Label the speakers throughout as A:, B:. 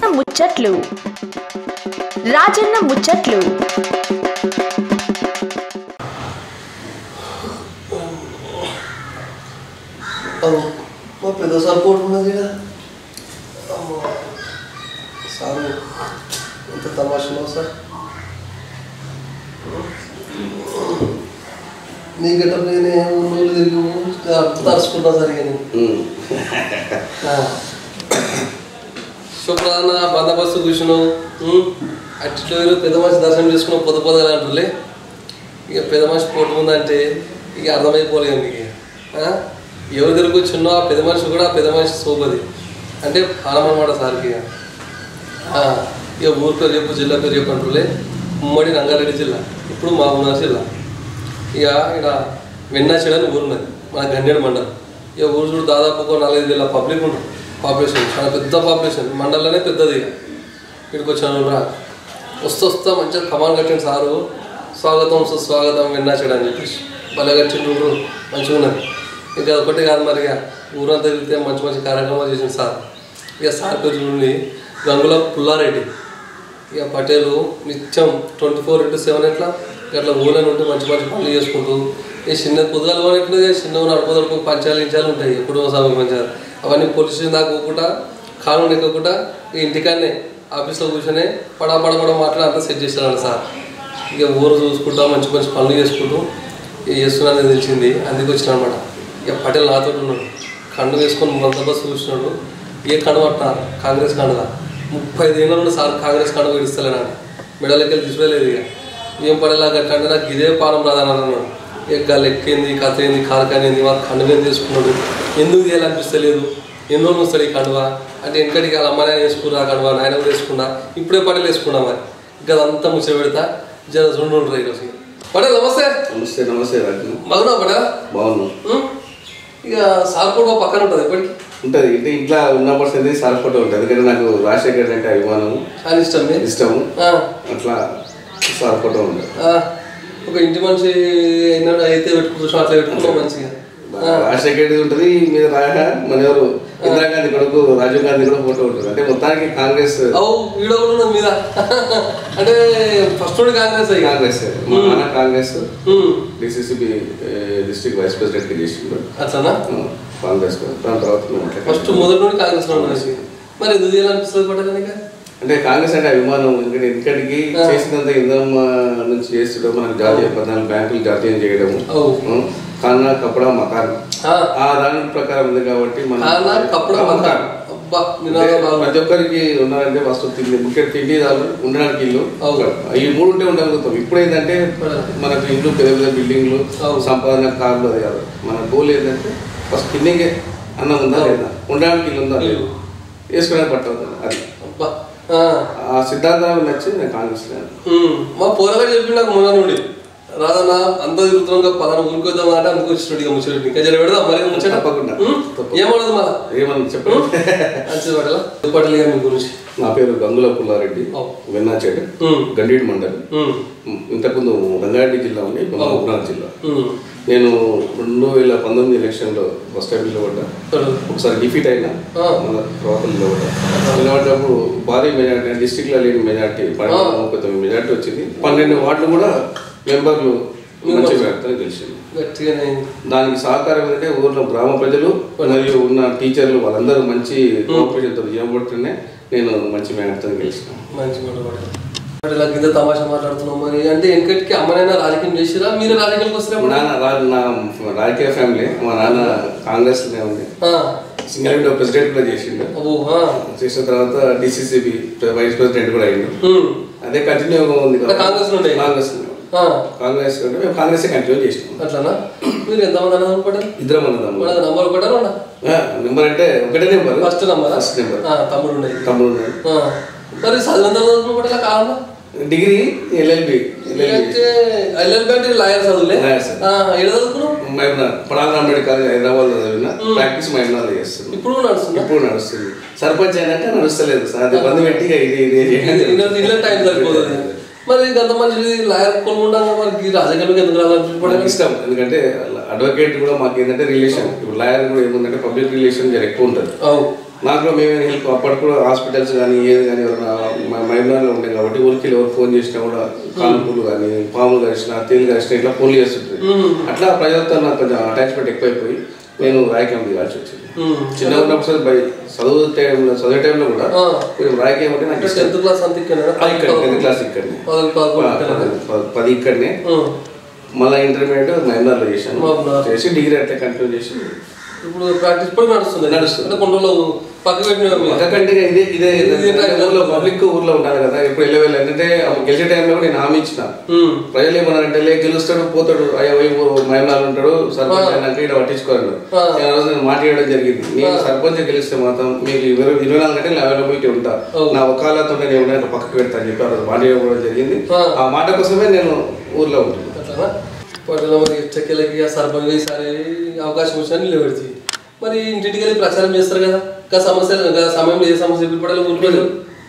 A: ముచ్చట్లు రాజన్న ముచ్చట్లు
B: అమ్మో, మా పెద్ద సార్ కోట్ ఉన్నది కదా అమ్మో, సారు ఎంత తమాషలో సార్ నీ గట్ట నేనే ఊళ్ళు తిరిగి తరుచుకుంటా సరిగా నేను శుభ్రాన బందోబస్తు కూర్చున్నావు అట్టిలో పెద్ద మనిషి దర్శనం చేసుకున్నావు పొద్దు పొదలు అంటులే ఇక పెద్ద మనిషి పోటు ఉందంటే ఇక అర్థమైపోలేదు నీకు ఆ? ఎవరి దగ్గర కూర్చున్నో ఆ పెద్ద మనిషి కూడా ఆ పెద్ద మనిషి సోపది అంటే ఆనమన్నమాట సార్కి ఇక. ఆ, ఇక ఊరి పేరు చెప్పు జిల్లా పేరు చెప్పు అంటులే ఉమ్మడి రంగారెడ్డి జిల్లా ఇప్పుడు మహబూబ్నగర్ జిల్లా ఇక ఇక్కడ వెన్నాచెడ అని ఊరు ఉన్నది మన గన్నేడు మండలం ఇక ఊరు చూడు దాదాపు ఒక నాలుగైదు వేల పబ్లిక్ ఉంటుంది పాపులేషన్ చాలా పెద్ద పాపులేషన్ మండలంలోనే పెద్దది ఇక ఇక్కడికి వచ్చాను రా వస్తూ వస్తా మంచిగా కమాన్ కట్టింది సారు స్వాగతం సుస్వాగతం వెన్నాచెడ అని చెప్పేసి భలే కట్టిండ్రు మంచిగా ఉన్నది ఇంకా ఒకటి కాదు మరి ఇక ఊరంతా తిరిగితే మంచి మంచి కార్యక్రమాలు చేసింది సార్ ఇక సార్ పేరు చూడండి గంగుల పుల్లారెడ్డి ఇక పటేలు నిత్యం ట్వంటీ ఫోర్ ఇంటూ సెవెన్ ఎట్లా అట్లా ఊళ్ళని ఉంటే మంచి మంచి పనులు చేసుకుంటూ ఈ చిన్న పొద్దుగాలు పోయినట్లుగా చిన్న నడుపు నడుపు పంచాలు ఇంచాలు ఉంటాయి ఎప్పుడో సభ పంచాలు అవన్నీ పోలీస్ స్టేషన్ దాకా పోకుండా కానూన్ ఎక్కకుండా ఈ ఇంటికాడనే ఆఫీస్లో కూర్చొని పడా పడ పడ మాట్లాడి అంతా సెట్ చేస్తాడు సార్ ఇక ఊరు చూసుకుంటా మంచి మంచి పనులు చేసుకుంటూ ఇక చేస్తున్నానని తెలిసింది అందుకు వచ్చిన అనమాట ఇక పటేల్ నాతో ఉన్నాడు కండు వేసుకొని బందోబస్తు కూర్చున్నాడు ఏ కండు పట్టినారు కాంగ్రెస్ కండుగా ముప్పై ఐదేళ్ళ నుండి సార్ కాంగ్రెస్ కండుగ ఇస్తలేనాడు మెడలకి వెళ్ళి తీసుకోలేదు ఇక ఏం పడేలా కంటే నాకు ఇదే పానం రాదని అన్నాడు ఇక గాలి ఎక్కింది కథ ఏంది కారకానింది వాళ్ళు కండుగా తీసుకున్నాడు ఎందుకు చేయాలనిపిస్తలేదు ఎన్ని రోజులు వస్తాడు ఈ కండువ అంటే వెనకటికి వాళ్ళ అమ్మ నాయన వేసుకున్నా కండువ నాయన కూడా వేసుకున్నా ఇప్పుడే పడేలు వేసుకున్నా మరి ఇంకా అదంతా ముచ్చ పెడతా జర చూడు ఉంటారు ఈరోజు పడే నమస్తే
C: నమస్తే నమస్తే రాజు
B: మగునా పడా
C: బాగున్నాం
B: ఉం? ఇక సార్ కూడా పక్కన ఉంటుంది ఎప్పటికీ
C: ఉంటుంది ఇంటి ఇంట్లో ఉన్న పర్సెంట్ సార్ ఫోటో ఉంటుంది ఎందుకంటే నాకు రాజశేఖర్ అంటే అభిమానం
B: చాలా ఇష్టం మీరు
C: ఇష్టము
B: ఆ,
C: అట్లా సార్ ఫోటో ఉంటుంది
B: ఆ, ఒక ఇంటి మనిషి అయినాడు అయితే పెట్టుకుంటున్నాం అట్లా పెట్టుకున్నాం మంచిగా
C: రాజశేఖర్ ఉంటుంది మీద రాగా మన ఎవరు ఇందిరాగాంధీ కొడుకు రాజీవ్ గాంధీ కూడా ఫోటో ఉంటుంది అంటే మొత్తానికి కాంగ్రెస్
B: అవు వీడియో కూడా ఉన్నది మీద అంటే ఫస్ట్ నుండి కాంగ్రెస్ అయ్యి
C: కాంగ్రెస్ మా నాన్న కాంగ్రెస్
B: ఉం.
C: డిసిసిబి డిస్ట్రిక్ట్ వైస్ ప్రెసిడెంట్ గా చేసిండు
B: అట్లనా
C: ఆ, కాంగ్రెస్ దాని తర్వాత మేము అట్లా
B: ఫస్ట్ మొదటి నుండి కాంగ్రెస్ లో ఉన్నది మరి ఎందుకు చేయాలనిపిస్తుంది పడ్డదానిక
C: అంటే కాంగ్రెస్ అంటే అభిమానం ఎందుకంటే ఎందుకంటే చేసినంత ఇంధనం ఆ, నుంచి చేస్తుండడం మనకు జాతీయ పద్నాలుగు బ్యాంకులు జాతీయం చేయడం
B: అవు
C: ఆ, కానా కపడా మకాన్
B: ఆ,
C: ఆ దాని ప్రకారం ఉంది కాబట్టి మన
B: కానా కప్పుడు మకాన్ అబ్బా నినాదం బాగుంది
C: ప్రతి ఒక్కరికి ఉన్నారంటే ఫస్ట్ తిండి ముఖ్య తిండి చాలు ఉండడానికి ఇల్లు
B: అవును.
C: ఈ మూడు ఉంటే ఉండగలుగుతాం ఇప్పుడు ఏంటంటే మనకు ఇల్లు పెద్ద పెద్ద బిల్డింగ్లు
B: అవును.
C: సంపాదన కార్లు అది కాదు మన గోల్ ఏంటంటే ఫస్ట్ తిండికే అన్నం ఉందా లేదా ఉండడానికి ఇల్లు ఉందా లేదు వేసుకోవడానికి పట్ట ఉందా అది
B: అబ్బా ఆ.
C: ఆ సిద్ధాంతం నచ్చి నేను కాంగ్రెస్
B: ఉమ్, మా పోరగా చెప్పి నాకు మొన్న నుండి రాదన్న అంత తిరుగుతున్నాం పలానా ఊరికి వద్దాం అంటే అందుకు వచ్చినట్టు ఇక ముచ్చట ఇంకా జర పెడదాం మరి ముచ్చట
C: తప్పకుండా.
B: ఉమ్,
C: తప్పకుండా.
B: ఏమన్నది మళ్ళా
C: ఏమన్నా చెప్పండి
B: మంచిది పడలా పడలే మీ గురించి
C: నా పేరు గంగుల పుల్లారెడ్డి
B: ఓ.
C: వెన్నాచేట
B: ఉమ్,
C: గండీడ్ మండలి
B: ఉమ్,
C: ఇంతకుముందు రంగారెడ్డి జిల్లా ఉంది ఇప్పుడు మహబూబ్నగర్ జిల్లా
B: ఉమ్.
C: నేను రెండు వేల పంతొమ్మిది ఎలక్షన్లో ఫస్ట్ టైం నిలబడ్డా
B: పడు.
C: ఒకసారి డిఫీట్ అయినా
B: ఆ.
C: మన తర్వాత నిలబడ్డా నిలబడ్డప్పుడు భారీ మెజార్టీ డిస్టిక్లో లేని మెజార్టీ పన్నెండు ముప్పై తొమ్మిది మెజార్టీ వచ్చింది పన్నెండు వార్డులు కూడా మెంబర్లు మంచి మెజార్టీ తెలిసింది
B: గట్టిగానే అయింది.
C: దానికి సహకారం ఏంటంటే ఊర్లో గ్రామ ప్రజలు మరియు ఉన్న టీచర్లు వాళ్ళందరూ మంచి కోఆపరేషన్తో చేయబడుతూనే నేను మంచి మేనర్తో గెలిచిన
B: మంచి మాట పడదు మరి ఇలా కింద తమాషా మాట్లాడుతున్నాం మరి అంటే వెనకటికి అమ్మనైనా రాజకీయం చేసిరా మీరు రాజకీయాలకు వస్తారా
C: మా నాన్న రా నా రాజకీయ ఫ్యామిలీ మా నాన్న కాంగ్రెస్లోనే ఉంది సింగల్ విండో ప్రెసిడెంట్ కూడా చేసిండు
B: అబ్బో ఆ.
C: చేసిన తర్వాత డిసిసిబి వైస్ ప్రెసిడెంట్ కూడా అయ్యిండు
B: ఉమ్.
C: అదే కంటిన్యూగా ఉంది
B: అంటే కాంగ్రెస్ నుండే?
C: కాంగ్రెస్
B: ఆ.
C: కాంగ్రెస్ అంటే మేము కాంగ్రెస్ కంటిన్యూ చేసినాం
B: అట్లానా మీరు ఎంతమంది అన్నదమ్ములు పడ్డారు
C: ఇద్దరం అన్నదమ్ములు
B: మనకు నంబర్ ఒకటా రెండా
C: నెంబర్ అంటే ఒకటే number
B: first number
C: first number
B: తమ్ముడు ఉండేది
C: తమ్ముడు ఉన్నాడు.
B: ఆ. మరి చదివినంత చదువుకున్న కూడా ఇలా కావాలా
C: డిగ్రీ ఎల్ఎల్బి ఎల్ఎల్బి
B: అంటే ఎల్ఎల్బి అంటే లాయర్ చదువులే
C: Lawyers.
B: ఆ, ఏడ చదువుకున్నావు
C: మైమనార్ పడాల అంబేడ్ కాలేజ్ హైదరాబాద్ చదివిన ప్రాక్టీస్ మైమనార్ చేస్తుంది
B: ఇప్పుడు కూడా నడుస్తుందా
C: ఇప్పుడు నడుస్తుంది సర్పంచ్ అయినాక నడుస్తలేదు సార్ అది బంద్ పెట్టి ఇక ఇది ఇది చేయండి.
B: ఇళ్ళ టైం సరిపోతుంది మరి గత మంచి లాయర్ కొనుక్కుంటాం మరి ఈ రాజకీయాలకు ఎందుకు
C: మనకి
B: రావాలనుకుంటున్నాడు
C: ఇష్టం ఎందుకంటే అడ్వకేట్ కూడా మాకు ఏంటంటే రిలేషన్ ఇప్పుడు లాయర్ కూడా ఏముందంటే పబ్లిక్ రిలేషన్ జర ఎక్కువ ఉంటుంది
B: అవు
C: నాకు కూడా మేమే హెల్ప్ అప్పటికి కూడా హాస్పిటల్స్ కానీ ఏది కానీ ఎవరైనా మా మైదానంలో ఉండే కాబట్టి ఊరికి వెళ్ళి ఎవరు ఫోన్ చేసినా కూడా కానుపులు కానీ పాములు కలిసిన తేలు కలిసిన ఇట్లా ఫోన్లు చేస్తుంటారు అట్లా ప్రజలతో నాకు కొంచెం అటాచ్మెంట్ ఎక్కువైపోయి నేను రాయకం దిగాల్సి వచ్చింది
B: ఉమ్.
C: చిన్నగా ఉన్నప్పుడు బై చదువు టైంలో చదివే టైంలో కూడా
B: ఆ.
C: కొంచెం రాయకం అంటే నాకు ఇష్టం
B: టెన్త్ క్లాస్ అంత ఇక్కడ
C: ఆ, ఇక్కడ టెన్త్ క్లాస్ ఇక్కడనే
B: పదవి పదకొండు ఇక్కడ
C: పది- పది- పది ఇక్కడనే
B: ఉమ్.
C: మళ్ళీ ఇంటర్మీడియట్ మహబూబ్నగర్లో చేశాను
B: మహబూబ్నగర్.
C: చేసి డిగ్రీ అట్లా కంటిన్యూ చేసి
B: ఇప్పుడు ప్రాక్టీస్ కూడా నడుస్తుంది
C: నడుస్తుంది.
B: అంటే కొన్ని రోజులు పక్కకు పెట్టిన
C: ఒకకంటే ఇదే ఇదే
B: ఇది ఏంటంటే
C: ఊర్లో పబ్లిక్ ఊర్లో ఉండాలి కదా ఇప్పుడు వెళ్ళే వెళ్ళి ఏంటంటే అప్పుడు గెలిచే టైంలో కూడా నేను హామీ ఇచ్చిన
B: ఉమ్.
C: ప్రజలు ఏమన్నారంటే లే గెలుస్తాడు పోతాడు అయ్యో వైపు మహిళలు ఉంటాడు సర్పంచ్ అయినాక ఇక్కడ పట్టించుకోరు
B: ఆ.
C: ఆ రోజు నేను మాట ఇవ్వడం జరిగింది నేను సర్పంచ్ గెలిస్తే మాత్రం మీకు ఇరవై ఇరవై నాలుగు గంటలు అవైలబిలిటీ ఉంటా
B: ఓ.
C: నా ఒకాలతో నేను ఏమైనా పక్కకు పెడతా అని చెప్పి ఆ రోజు మాట ఇవ్వడం జరిగింది
B: ఆ.
C: ఆ మాట కోసమే నేను ఊర్లో ఉంటున్నాను
B: అట్లానా వాటిలో మరి చెక్కెలకి ఆ సర్పంచ్ ఈసారి అవకాశం వచ్చినా నిలబెడితే మరి ఇంటింటికి వెళ్ళి ప్రచారం చేస్తారు కదా ఇంకా సమస్యలు ఇంకా సమయంలో ఏ సమస్య ఎప్పుడు పడాలి ఊరి ప్రజలు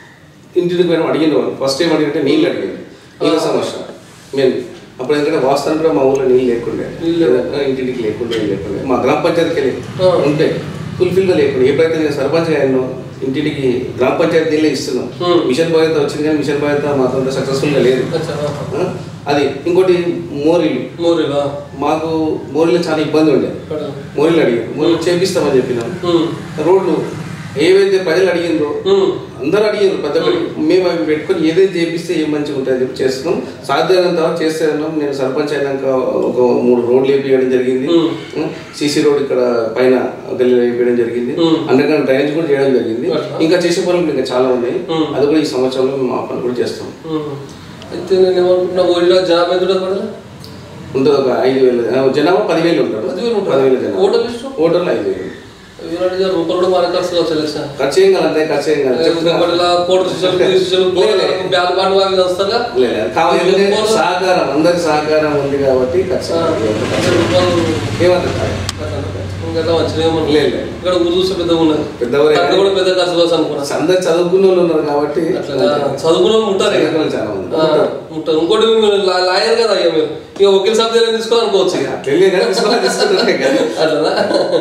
C: ఇంటికి పోయిన అడిగింది వాళ్ళు ఫస్ట్ టైం అడిగితే నీళ్ళు అడిగింది నీళ్ళ సమస్య మేము అప్పుడు ఎందుకంటే వాస్తవానికి కూడా మా ఊళ్ళో నీళ్ళు లేకుండే
B: నీళ్ళు
C: ఆ, ఇంటింటికి లేకుండే ఏం లేకుండే మా గ్రామ పంచాయతీకి వెళ్ళి
B: ఆ.
C: ఉంటాయి ఫుల్ఫిల్గా లేకుండా ఎప్పుడైతే నేను సర్పంచ్ అయ్యానో ఇంటింటికి గ్రామ పంచాయతీ నీళ్ళే ఇస్తున్నాం
B: Hmm.
C: మిషన్ బాధ్యత వచ్చింది కానీ మిషన్ బాధ్యత మాత్రం సక్సెస్ఫుల్గా లేదు
B: అచ్చా ఆహా.
C: ఆ, అది ఇంకోటి మోరీలు
B: మోరీలా
C: మాకు మోరీలో చాలా ఇబ్బంది ఉండే
B: పడాలి.
C: మోరీలు అడిగారు మోరీలు చేపిస్తామని చెప్పినాం
B: ఉమ్.
C: రోడ్లు ఏవైతే ప్రజలు అడిగిందో
B: ఉమ్.
C: అందరూ అడిగారు పెద్ద మేము అవి పెట్టుకొని ఏదైతే చేపిస్తే ఏం మంచిగా ఉంటుంది అని చెప్పి చేస్తున్నాం సాధ్యమైనంత వరకు చేస్తే ఉన్నాం నేను సర్పంచ్ అయినాక ఒక మూడు రోడ్లు వేపించడం జరిగింది
B: Hmm.
C: సీసీ రోడ్ ఇక్కడ పైన గల్లీ వేపించడం జరిగింది
B: Hmm.
C: అండర్ గ్రౌండ్ డ్రైనేజ్ కూడా చేయడం జరిగింది
B: అట్లా.
C: ఇంకా చేసే పనులు ఇంకా చాలా ఉన్నాయి
B: Hmm.
C: అది కూడా ఈ సంవత్సరంలో మేము ఆ పని కూడా చేస్తాం
B: ఉమ్. అయితే నేను ఏమనుకుంటున్నా ఊరిలో జనాభా ఎంత ఉంటుంది పడాలి
C: ఉంటుంది ఒక ఐదు వేలు ఆ, జనాభా పదివేలు ఉంటారు
B: పదివేలు ఉంటారా?
C: పదివేల జనాభా
B: ఓటర్ లిస్టు?
C: ఓటర్లు ఐదు వేలు
B: ఇలాంటి జర రూపాయలు కూడా మన ఖర్చు కావచ్చు ఎలక్షన్
C: ఖర్చు ఏం కాదు అంతే ఖర్చు ఏం కాదు చెప్తున్నా.
B: ఇలా కోటర్ శిష్యులు పోలీస్ శిష్యులు బ్యాన్ బాండ్ అవి వస్తారుగా
C: లేదు కావాలి సహకారం అందరి సహకారం ఉంది కాబట్టి ఖర్చు
B: ఆ,
C: ఏమంటారు?
B: అంటే రూపాయలు
C: ఏమంటారు
B: ఇంకా మంచిగా ఏమన్నా
C: లేదు, లేదు.
B: ఇక్కడ ఊరు చూస్తే పెద్దగా ఉన్నది
C: పెద్దవారే
B: అక్కడ కూడా పెద్ద ఖర్చు కోసం అనుకున్నా
C: అందరు చదువుకున్న వాళ్ళు ఉన్నారు కాబట్టి
B: అట్లా చదువుకున్న వాళ్ళు ఉంటారు ఇక.
C: చదువుకున్న వాళ్ళు చాలా మంది
B: ఆ,
C: ఉంటారు.
B: ఉంటారు ఇంకోటి మీరు లా- లాయర్ కదా అయ్యా మీరు ఇక వకీల్ సాబ్ దగ్గర తీసుకోవాలనుకోవచ్చు ఇక
C: అట్లా వెళ్ళి ఏదైనా తీసుకోవాలి, తీసుకుంటారే కానీ.
B: అట్లనా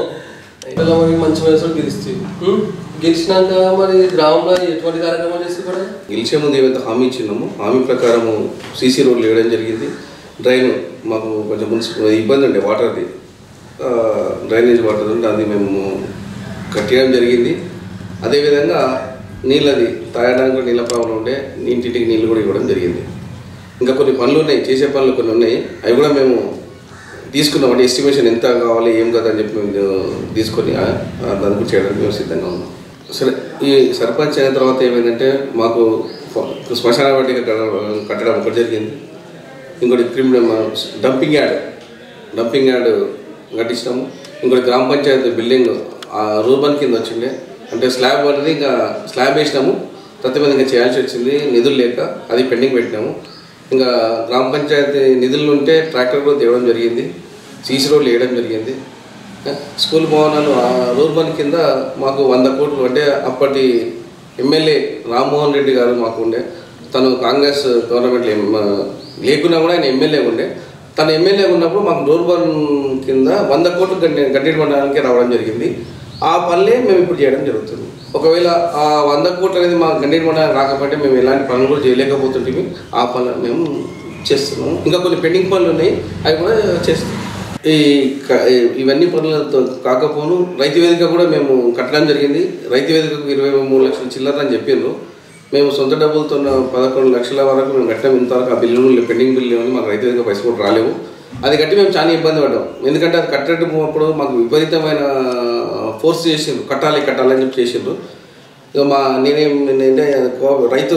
B: ఇలా మరి మంచి వయసులో గెలిస్తే ఉం? గెలిచినాక మరి గ్రామంలో ఎటువంటి కార్యక్రమాలు చేస్తే కూడా
C: గెలిచే ముందు ఏవైతే హామీ ఇచ్చినామో హామీ ప్రకారము సీసీ రోడ్లు వేయడం జరిగింది డ్రైన్ మాకు కొంచెం మున్సిపల్ ఇబ్బంది ఉండే వాటర్ది ఆ, డ్రైనేజ్ వాటర్ ఉంటే అది మేము కట్టేయడం జరిగింది అదేవిధంగా నీళ్ళది తాగడానికి కూడా నీళ్ళ ప్రాబ్లం ఉండే ఇంటింటికి నీళ్ళు కూడా ఇవ్వడం జరిగింది ఇంకా కొన్ని పనులు ఉన్నాయి చేసే పనులు కొన్ని ఉన్నాయి అవి కూడా మేము తీసుకున్నాం అంటే ఎస్టిమేషన్ ఎంత కావాలి ఏం కదా అని చెప్పి మేము తీసుకొని ఆ, ఆ, దాని గురించి చేయడానికి మేము సిద్ధంగా ఉన్నాం సరే ఈ సర్పంచ్ అయిన తర్వాత ఏమైందంటే మాకు ఫ- శ్మశాన వాటిక కట్టడం కట్టడం ఒకటి జరిగింది ఇంకోటి criminal dumping yard dumping yard కట్టించినాము ఇంకోటి గ్రామ పంచాయతీ బిల్డింగ్ ఆ రూబన్ కింద వచ్చిండే అంటే స్లాబ్ అనేది ఇంకా స్లాబ్ వేసినాము ప్రతి మంది ఇంకా చేయాల్సి వచ్చింది నిధులు లేక అది పెండింగ్ పెట్టినాము ఇంకా గ్రామ పంచాయతీ నిధులు ఉంటే ట్రాక్టర్ కూడా తేవడం జరిగింది సీసీ రోడ్లు వేయడం జరిగింది స్కూల్ భవనాలు ఆ రూర్బన్ కింద మాకు వంద కోట్లు అంటే అప్పటి ఎమ్మెల్యే రామ్మోహన్ రెడ్డి గారు మాకు ఉండే తను కాంగ్రెస్ గవర్నమెంట్లో ఎం- లేకున్నా కూడా ఆయన ఎమ్మెల్యే ఉండే తను ఎమ్మెల్యే ఉన్నప్పుడు మాకు రూర్బన్ కింద వంద కోట్లు గంటి గంటి మండలానికి రావడం జరిగింది ఆ పనులే మేము ఇప్పుడు చేయడం జరుగుతుంది ఒకవేళ ఆ వంద కోట్లు అనేది మా గండి మండలం రాకపోతే మేము ఎలాంటి పనులు కూడా చేయలేకపోతుంటే ఆ పనులు మేము చేస్తున్నాం ఇంకా కొన్ని పెండింగ్ పనులు ఉన్నాయి అవి కూడా చేస్తాం ఈ క- ఈ- ఇవన్నీ పనులతో కాకపోను రైతు వేదిక కూడా మేము కట్టడం జరిగింది రైతు వేదికకు ఇరవై మూడు లక్షల చిల్లర అని చెప్పిండ్రు మేము సొంత డబ్బులతో ఉన్న పదకొండు లక్షల వరకు మేము కట్టాం ఇంతవరకు ఆ బిల్లులు పెండింగ్ బిల్లు ఏమని మాకు రైతు వేదిక పైసలు కూడా రాలేవు అది కట్టి మేము చాలా ఇబ్బంది పడ్డాం ఎందుకంటే అది కట్టేటప్పుడు మాకు విపరీతమైన ఫోర్స్ చేసిండ్రు కట్టాలి కట్టాలి అని చెప్పి చేసిండ్రు ఇక మా నేనేం నేనంటే కో- రైతు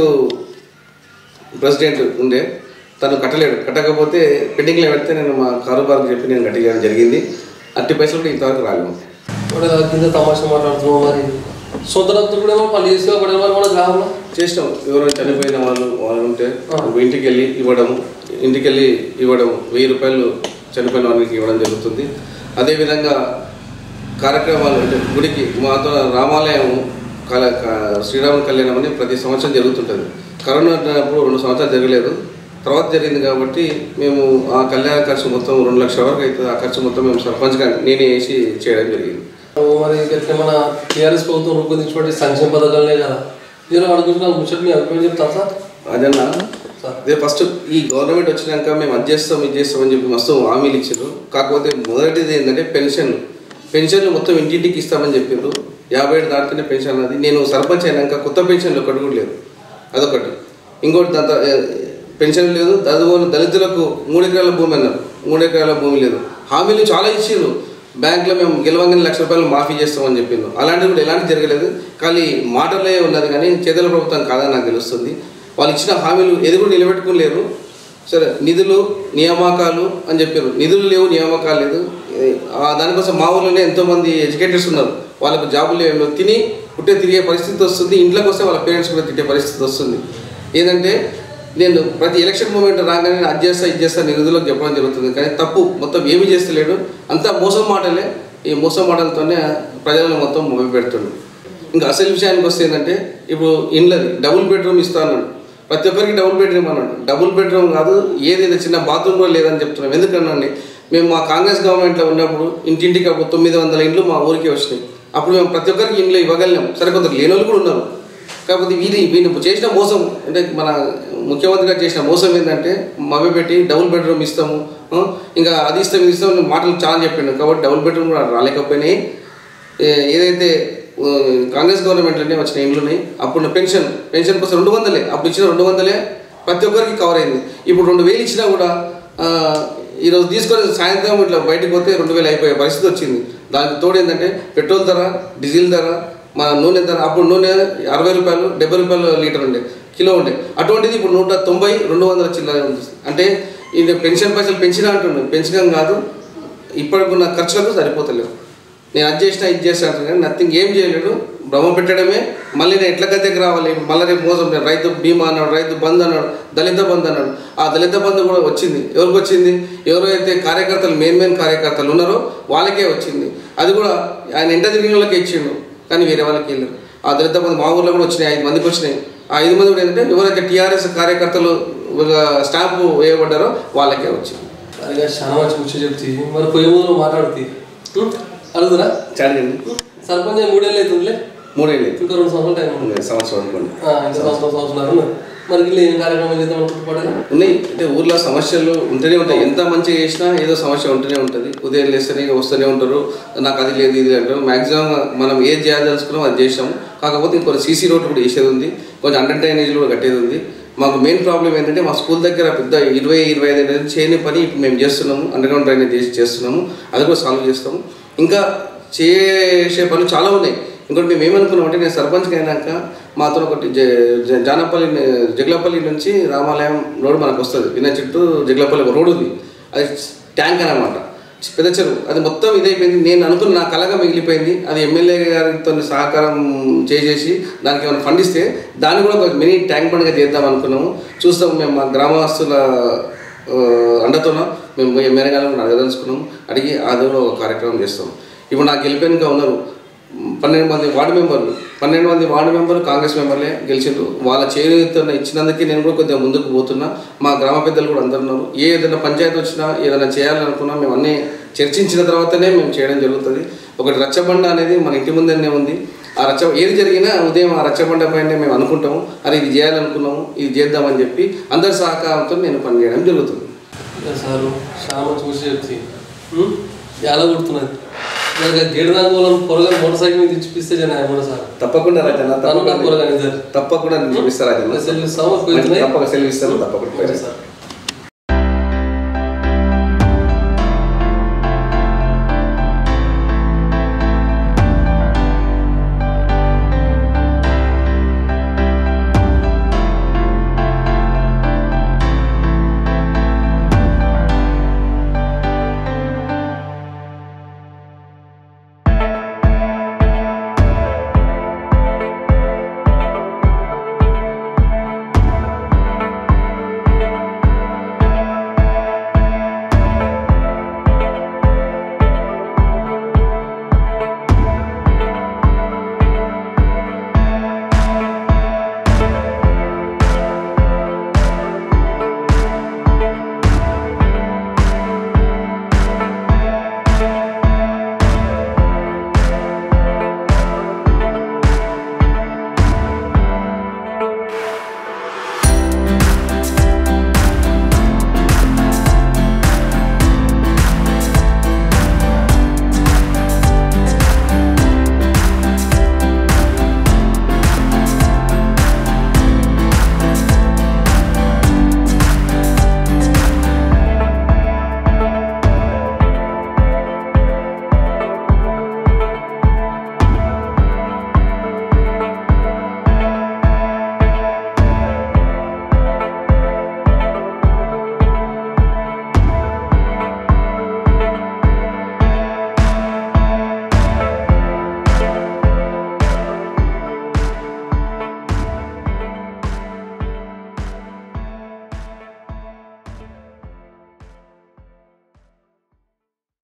C: ప్రెసిడెంట్ ఉండే తను కట్టలేడు కట్టకపోతే పెండింగ్లో పెడితే నేను మా కారోబార్కి చెప్పి నేను కట్టించడం జరిగింది అట్టి పైసలు కూడా ఇంతవరకు రాలేము
B: ఇప్పుడు ఇలా కింద తమాషా మాట్లాడుతున్నాం మరి సొంత డబ్బులు కూడా ఏమో పని చేసి ఒకటి మరి మన గ్రామంలో
C: చేసినాం ఎవరైనా చనిపోయిన వాళ్ళు వాళ్ళు ఉంటే
B: ఆ.
C: ఇంటికి వెళ్ళి ఇవ్వడం ఇంటికి వెళ్ళి ఇవ్వడం వెయ్యి రూపాయలు చనిపోయిన వాళ్ళకి ఇవ్వడం జరుగుతుంది అదేవిధంగా కార్యక్రమాలు అంటే గుడికి మాతో రామాలయం కల క- శ్రీరామ కళ్యాణం అని ప్రతి సంవత్సరం జరుగుతుంటుంది కరోనా అప్పుడు రెండు సంవత్సరాలు జరగలేదు తర్వాత జరిగింది కాబట్టి మేము ఆ కళ్యాణ ఖర్చు మొత్తం రెండు లక్షల వరకు అవుతుంది ఆ ఖర్చు మొత్తం మేము సర్పంచ్గా నేనే వేసి చేయడం జరిగింది
B: ఓ మరి ఎట్లా మన టీఆర్ఎస్ ప్రభుత్వం రూపొందించినటువంటి సంక్షేమ పథకాలనే కదా మీరు అడుగుతున్నా ముచ్చట మీ అభిప్రాయం చెప్తాను సార్
C: అదన్నా
B: సార్
C: అదే ఫస్ట్ ఈ గవర్నమెంట్ వచ్చినాక మేము అది చేస్తాం ఇది చేస్తాం అని చెప్పి మస్తు హామీలు ఇచ్చారు కాకపోతే మొదటిది ఏంటంటే పెన్షన్ పెన్షన్లు మొత్తం ఇంటింటికి ఇస్తామని చెప్పారు యాభై ఏడు దాటితేనే పెన్షన్ అది నేను సర్పంచ్ అయినాక కొత్త పెన్షన్లు ఒకటి కూడా లేదు అదొకటి ఇంకోటి దాని తర్వా- ఏ, పెన్షన్ లేదు చదువుకున్న దళితులకు మూడు ఎకరాల భూమి అన్నారు మూడు ఎకరాల భూమి లేదు హామీలు చాలా ఇచ్చారు బ్యాంకులో మేము గెలవంగానే లక్ష రూపాయలు మాఫీ చేస్తామని చెప్పిండు అలాంటిది కూడా ఎలాంటి జరగలేదు కానీ మాటలే ఉన్నది కానీ చేతుల ప్రభుత్వం కాదని నాకు తెలుస్తుంది వాళ్ళు ఇచ్చిన హామీలు ఏది కూడా నిలబెట్టుకోలేరు సరే నిధులు నియామకాలు అని చెప్పారు నిధులు లేవు నియామకాలు లేదు ఏ, ఆ దానికోసం మా ఊర్లోనే ఎంతోమంది ఎడ్యుకేటర్స్ ఉన్నారు వాళ్ళకు జాబులు లేవు తిని పుట్టే తిరిగే పరిస్థితి వస్తుంది ఇంట్లోకి వస్తే వాళ్ళ పేరెంట్స్ కూడా తిట్టే పరిస్థితి వస్తుంది ఏంటంటే నేను ప్రతి ఎలక్షన్ మూమెంట్ రాగానే నేను అది చేస్తా ఇది చేస్తా నిధులకు చెప్పడం జరుగుతుంది కానీ తప్పు మొత్తం ఏమీ చేస్తలేడు అంతా మోసం మాటలే ఈ మోసం మాటలతోనే ప్రజలను మొత్తం మొబైల్ పెడుతుండు ఇంకా అసలు విషయానికి వస్తే ఏంటంటే ఇప్పుడు ఇండ్లది డబుల్ బెడ్రూమ్ ఇస్తా అన్నాడు ప్రతి ఒక్కరికి డబుల్ బెడ్రూమ్ అన్నాడు డబుల్ బెడ్రూమ్ కాదు ఏదైతే చిన్న బాత్రూమ్ కూడా లేదని చెప్తున్నాం ఎందుకన్నాండి మేము మా కాంగ్రెస్ గవర్నమెంట్లో ఉన్నప్పుడు ఇంటింటికి అప్పుడు తొమ్మిది వందల ఇండ్లు మా ఊరికి వచ్చినాయి అప్పుడు మేము ప్రతి ఒక్కరికి ఇండ్లు ఇవ్వగలిగాం సరే కొందరు లేని వాళ్ళు కూడా ఉన్నారు కాకపోతే వీరి వీళ్ళు చేసిన మోసం అంటే మన ముఖ్యమంత్రి గారు చేసిన మోసం ఏంటంటే మభ్య పెట్టి డబుల్ బెడ్రూమ్ ఇస్తాము ఆ, ఇంకా అది ఇస్తాం ఇది ఇస్తాం అని మాటలు చాలా చెప్పిండు కాబట్టి డబుల్ బెడ్రూమ్ కూడా రాలేకపోయినాయి ఏ- ఏదైతే ఆ, కాంగ్రెస్ గవర్నమెంట్లోనే వచ్చిన ఇండ్లున్నాయి అప్పుడు పెన్షన్ పెన్షన్ కోసం రెండు వందలే అప్పుడు ఇచ్చిన రెండు వందలే ప్రతి ఒక్కరికి కవర్ అయింది ఇప్పుడు రెండు వేలు ఇచ్చినా కూడా ఆ, ఈరోజు తీసుకొని సాయంత్రం ఇట్లా బయటకు పోతే రెండు వేలు అయిపోయే పరిస్థితి వచ్చింది దానికి తోడు ఏంటంటే పెట్రోల్ ధర డీజిల్ ధర మన నూనె ధర అప్పుడు నూనె అరవై రూపాయలు డెబ్బై రూపాయలు లీటర్ ఉండే కిలో ఉండే అటువంటిది ఇప్పుడు నూట తొంభై రెండు వందల చిల్లర ఉంది అంటే ఇది పెన్షన్ పైసలు పెంచినా అంటున్నాను పెంచడం కాదు ఇప్పటికున్న ఖర్చులకు సరిపోతలేవు నేను అది చేసినా ఇది చేసినా అంటాను కానీ నథింగ్ ఏం చేయలేడు భ్రమ పెట్టడమే మళ్ళీ నేను ఎట్ల దగ్గరికి రావాలి మళ్ళీ రేపు మోసం నేను రైతు బీమా అన్నాడు రైతు బంద్ అన్నాడు దళిత బంద్ అన్నాడు ఆ దళిత బంద్ కూడా వచ్చింది ఎవరికి వచ్చింది ఎవరైతే కార్యకర్తలు మెయిన్ మెయిన్ కార్యకర్తలు ఉన్నారో వాళ్ళకే వచ్చింది అది కూడా ఆయన ఇంట తిరిగిన వాళ్ళకే ఇచ్చిండు కానీ వేరే వాళ్ళకి వెళ్ళారు ఆ దళిత బంద్ మా ఊర్లో కూడా వచ్చినాయి ఐదు మందికి వచ్చినాయి ఆ ఐదు మంది కూడా ఏంటంటే ఎవరైతే టీఆర్ఎస్ కార్యకర్తలు ఒక స్టాంపు వేయబడ్డారో వాళ్ళకే వచ్చింది
B: సరిగా చాలా మంచి ముచ్చట చెప్తే మరి పోయే ముందు మాట్లాడుతీ అడుగురా
C: చాలండి
B: సర్పంచ్ అయ్యి మూడేళ్ళు అవుతుందిలే
C: మూడేళ్ళు
B: ఇంకా రెండు సంవత్సరాలు టైం ఉంది
C: సంవత్సరం అనుకోండి
B: ఆ, ఇంకా సంవత్సరం సంవత్సరాలు ఉన్నది. మరి వీళ్ళు ఏం కార్యక్రమం చేద్దాం అనుకుంటున్నాడు
C: ఉన్నాయి అంటే ఊర్లో సమస్యలు ఉంటూనే ఉంటాయి ఎంత మంచిగా చేసినా ఏదో సమస్య ఉంటూనే ఉంటుంది ఉదయం లేస్తేనే ఇక వస్తూనే ఉంటారు నాకు అది లేదు ఇది అంటారు మాక్సిమం మనం ఏది చేయాలనుకున్నాం అది చేసాము కాకపోతే ఇంకొక సీసీ రోడ్ కూడా వేసేది ఉంది కొంచెం అండర్ డ్రైనేజ్ కూడా కట్టేది ఉంది మాకు మెయిన్ ప్రాబ్లం ఏంటంటే మా స్కూల్ దగ్గర పెద్ద ఇరవై ఇరవై ఐదు ఏళ్ళ నుంచి చేయని పని ఇప్పుడు మేము చేస్తున్నాము అండర్ గ్రౌండ్ డ్రైనేజ్ చేసి చేస్తున్నాము అది కూడా సాల్వ్ చేస్తాము ఇంకా చేసే పనులు చాలా ఉన్నాయి ఇంకోటి మేము ఏమనుకున్నాం అంటే నేను సర్పంచ్కి అయినాక మాతో ఒకటి జ- జ- జానపల్లి జగ్లపల్లి నుంచి రామాలయం రోడ్ మనకు వస్తుంది విన చుట్టూ జగ్లపల్లి ఒక రోడ్ ఉంది అది ట్యాంక్ అనమాట పెద్ద చెరువు అది మొత్తం ఇదైపోయింది నేను అనుకున్న నా కలగా మిగిలిపోయింది అది ఎమ్మెల్యే గారితో సహకారం చేసేసి దానికి ఏమైనా ఫండ్ ఇస్తే దాన్ని కూడా ఒక మినీ ట్యాంక్ బండ్గా చేద్దాం అనుకున్నాము చూస్తాం మేము మా గ్రామస్తుల ఆ, అండతోన మేము పోయి ఎమ్మెల్యే గారిని అడగదలుచుకున్నాం అడిగి ఆదిలో ఒక కార్యక్రమం చేస్తాం ఇప్పుడు నాకు గెలిపోయినగా ఉన్నారు పన్నెండు మంది వార్డు మెంబర్లు పన్నెండు మంది వార్డు మెంబర్లు కాంగ్రెస్ మెంబర్లే గెలిచిండ్రు వాళ్ళ చేతితో ఇచ్చినందుకే నేను కూడా కొద్దిగా ముందుకు పోతున్నా మా గ్రామ పెద్దలు కూడా అందరు ఉన్నారు ఏ ఏదైనా పంచాయతీ వచ్చినా ఏదైనా చేయాలనుకున్నా మేము అన్నీ చర్చించిన తర్వాతనే మేము చేయడం జరుగుతుంది ఒకటి రచ్చబండ అనేది మన ఇంటి ముందరనే ఉంది ఆ రచ్చ ఏది జరిగినా ఉదయం ఆ రచ్చబండ పైన మేము అనుకుంటాము అరే ఇది చేయాలనుకున్నాము ఇది చేద్దామని చెప్పి అందరి సహకారంతో నేను పనిచేయడం జరుగుతుంది
B: ఇక సారు చాలా మంచి ముచ్చట చెప్తే ఎలా కొడుతున్నది ఇక గేడు రంగులను పొరగా మోటార్ సైకిల్ మీద ఇచ్చిపిస్తే జన మూడు సార్
C: తప్పకుండా రాజన్న
B: తను నాకు పొరగా నిజారు
C: తప్పకుండా నేను చూపిస్తా రాజన్న
B: సెల్ ఇస్తాము పోతున్నాయి
C: తప్పక సెలవు ఇస్తాను తప్పకుండా
B: సార్